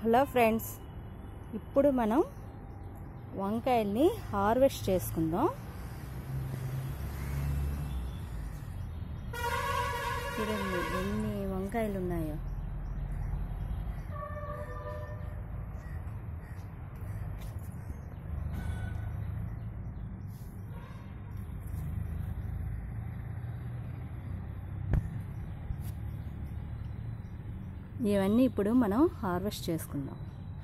hello friends ఇప్పుడు మనం వంకాయల్ని హార్వెస్ట్ చేసుకుందాం చూడండి ఎన్ని వంకాయలు ఉన్నాయో ఇవన్నీ ఇప్పుడు మనం హార్వెస్ట్ చేసుకుందాం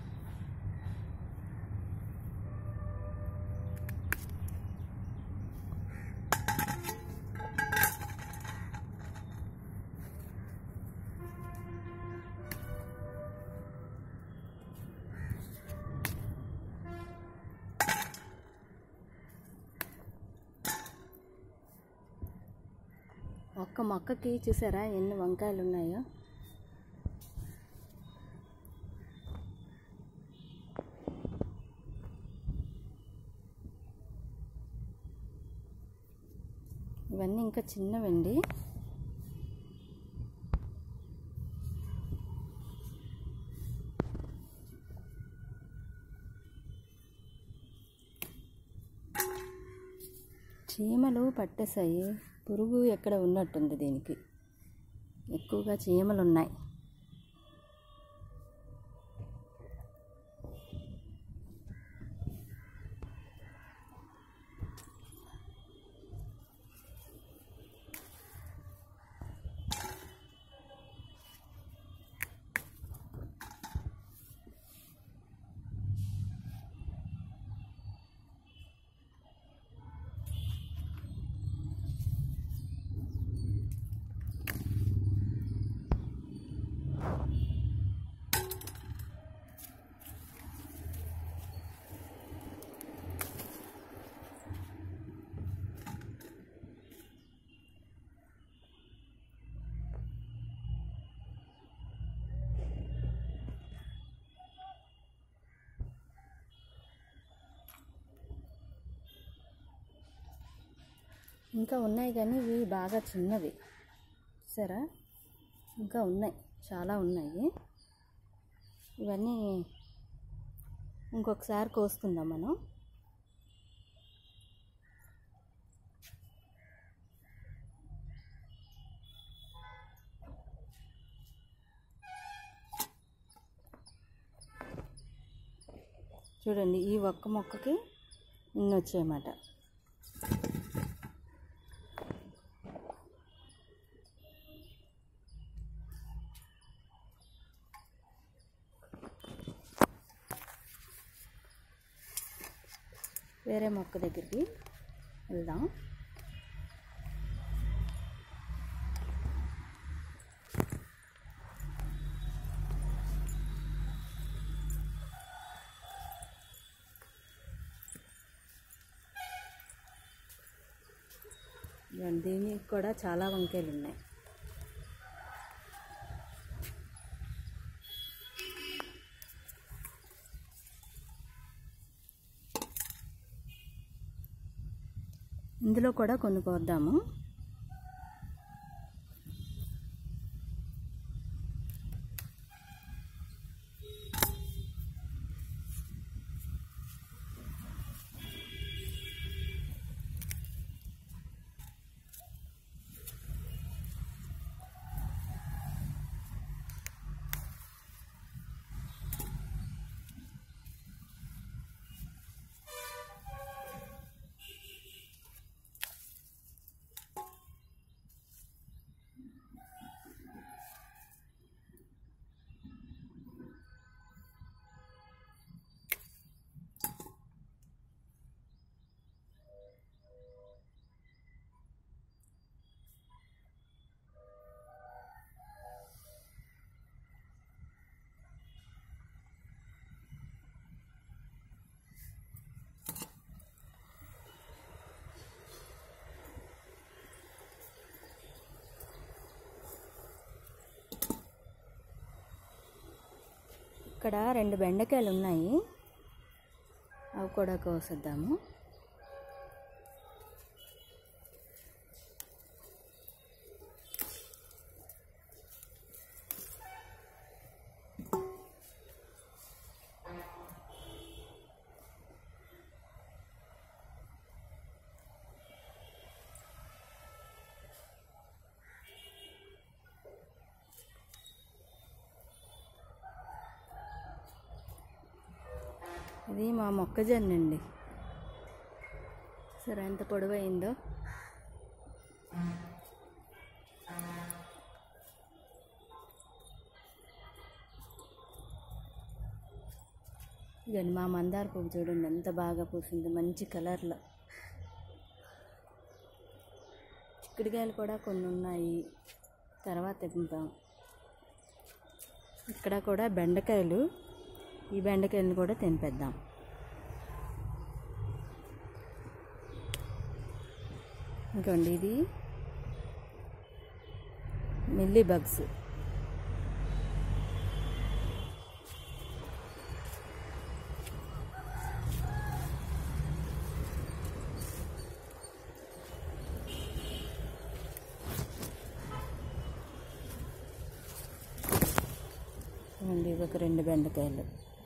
ఒక్క మొక్కకి చూసారా ఎన్ని వంకాయలు ఉన్నాయో ఇవన్నీ ఇంకా చిన్నవండి చీమలు పట్టేశాయి పురుగు ఎక్కడ ఉన్నట్టుంది దీనికి ఎక్కువగా చీమలు ఉన్నాయి ఇంకా ఉన్నాయి కానీ ఇవి బాగా చిన్నవి సరే ఇంకా ఉన్నాయి చాలా ఉన్నాయి ఇవన్నీ ఇంకొకసారి కోసుకుందాం మనం చూడండి ఈ ఒక్క మొక్కకి ఇన్ని వచ్చాయన్నమాట వేరే మొక్క దగ్గరికి వెళ్దాం ఇదిగోండి, దీనికి కూడా చాలా వంకాయలు ఉన్నాయి ఇందులో కూడా కొన్ని కోద్దాము ఇక్కడ రెండు బెండకాయలు ఉన్నాయి అవి కూడా కోసేద్దాము ఇది మా మొక్కజొన్న అండి సరే ఎంత పొడవైందో ఇదండి మా మందార పువ్వు చూడండి ఎంత బాగా పూసింది మంచి కలర్లో చిక్కుడుకాయలు కూడా కొన్ని ఉన్నాయి తర్వాత తింటాం ఇక్కడ కూడా బెండకాయలు ఈ బెండకాయలను కూడా తెంపేద్దాం ఇంకోండి ఇది మిల్లీ బగ్స్ ఇవ్వండి ఇవి ఒక రెండు బెండకాయలు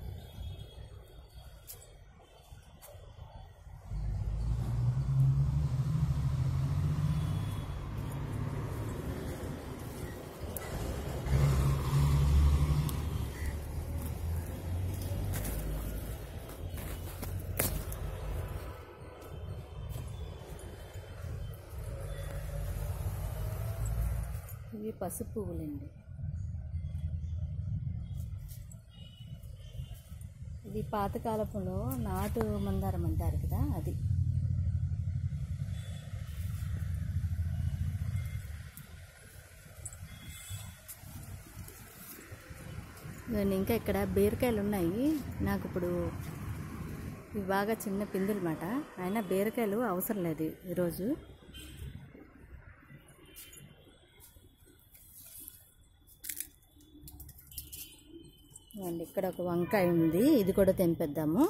ఇవి పసుపు పువ్వులండి ఇది పాతకాలపులో నాటు మందారం అంటారు కదా అది ఇవన్నీ ఇంకా ఇక్కడ బీరకాయలు ఉన్నాయి నాకు ఇప్పుడు ఇవి బాగా చిన్న పిందులు మాట అయినా బీరకాయలు అవసరం లేదు ఈరోజు అండి ఇక్కడ ఒక వంకాయ ఉంది ఇది కూడా తెంపేద్దాము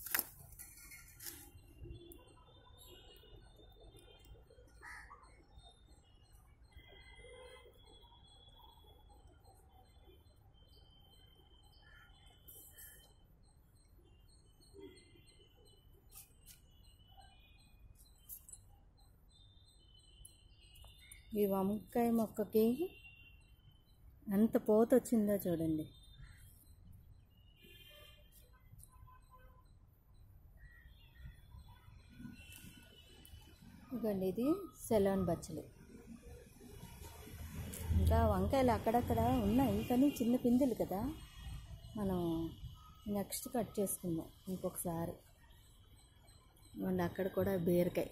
ఈ వంకాయ మొక్కకి ఎంత పోత వచ్చిందో చూడండి ఇదిగోండి ఇది సెలోన్ బచ్చలు ఇంకా వంకాయలు అక్కడక్కడ ఉన్నాయి కానీ చిన్న పిందులు కదా మనం నెక్స్ట్ కట్ చేసుకుందాం ఇంకొకసారి ఇవ్వండి అక్కడ కూడా బీరకాయ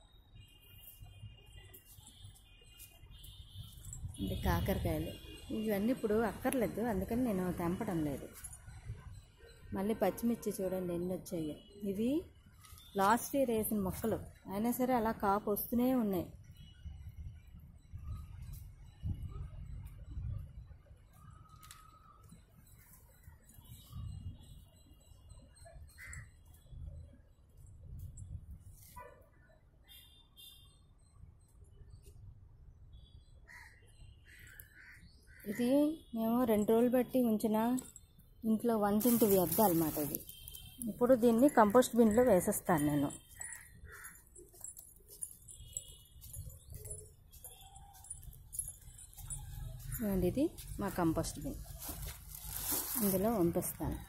ఇది కాకరకాయలు ఇవన్నీ ఇప్పుడు అక్కర్లేదు అందుకని నేను తెంపడం లేదు మళ్ళీ పచ్చిమిర్చి చూడండి ఎన్ని వచ్చాయో ఇవి లాస్ట్ ఇయర్ వేసిన మొక్కలు అయినా సరే అలా కాపు వస్తూనే ఉన్నాయి ఇది మేము రెండు రోజులు బట్టి ఉంచిన ఇంట్లో వంటింటి వ్యర్థాలు అన్నమాట ఇది ఇప్పుడు దీన్ని కంపోస్ట్ బిన్లో వేసేస్తాను నేను ఇదిగోండి ఇది మా కంపోస్ట్ బిన్ ఇందులో పంపిస్తాను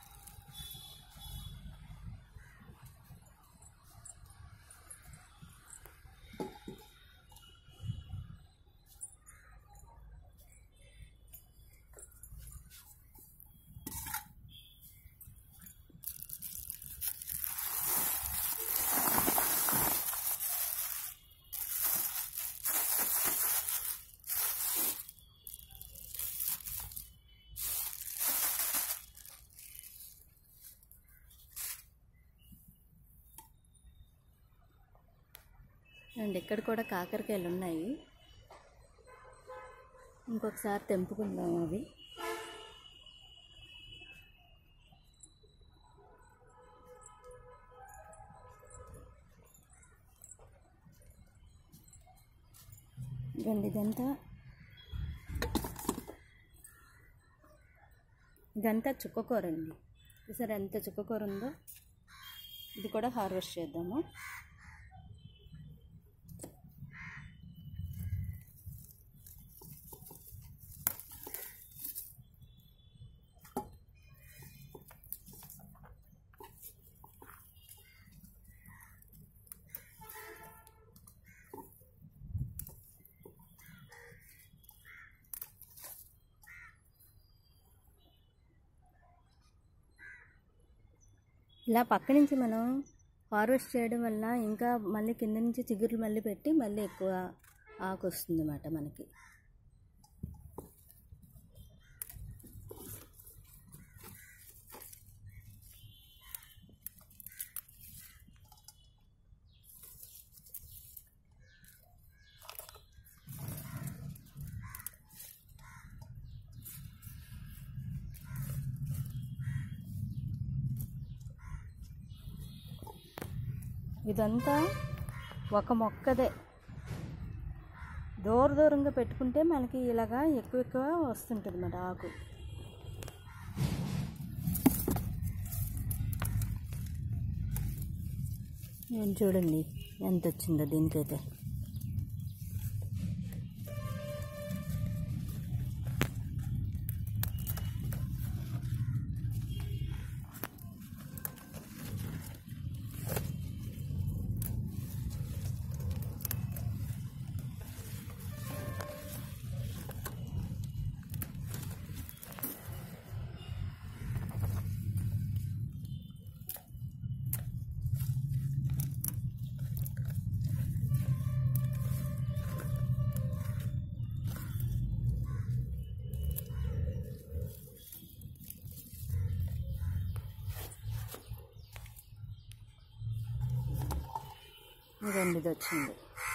అండ్ ఇక్కడ కూడా కాకరకాయలు ఉన్నాయి ఇంకొకసారి తెంపుకుందాం అవి ఇదండి ఇదంతా ఇదంతా చుక్కకూర అండి చూసారు ఎంత చుక్కకూర ఉందో ఇది కూడా హార్వెస్ట్ చేద్దాము ఇలా పక్క నుంచి మనం హార్వెస్ట్ చేయడం వల్ల ఇంకా మళ్ళీ కింద నుంచి చిగుర్లు మళ్ళీ పెట్టి మళ్ళీ ఎక్కువ ఆకు వస్తుంది అన్నమాట మనకి ఇదంతా ఒక మొక్కదే దూర దూరంగా పెట్టుకుంటే మనకి ఇలాగా ఎక్కువ ఎక్కువ వస్తుంటుంది మరి ఆకు నేను చూడండి ఎంత వచ్చిందో దీనికైతే ఇదండి ఇది వచ్చింది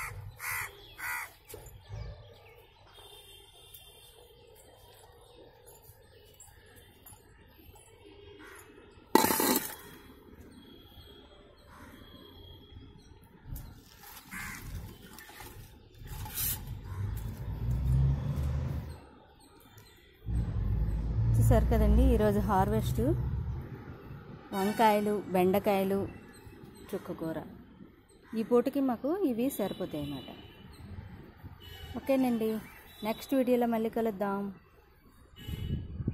చూసారు కదండి ఈరోజు హార్వెస్ట్ వంకాయలు బెండకాయలు చుక్కకూర ఈ పూటకి మాకు ఇవి సరిపోతాయి అన్నమాట ఓకేనండి నెక్స్ట్ వీడియోలో మళ్ళీ కలుద్దాం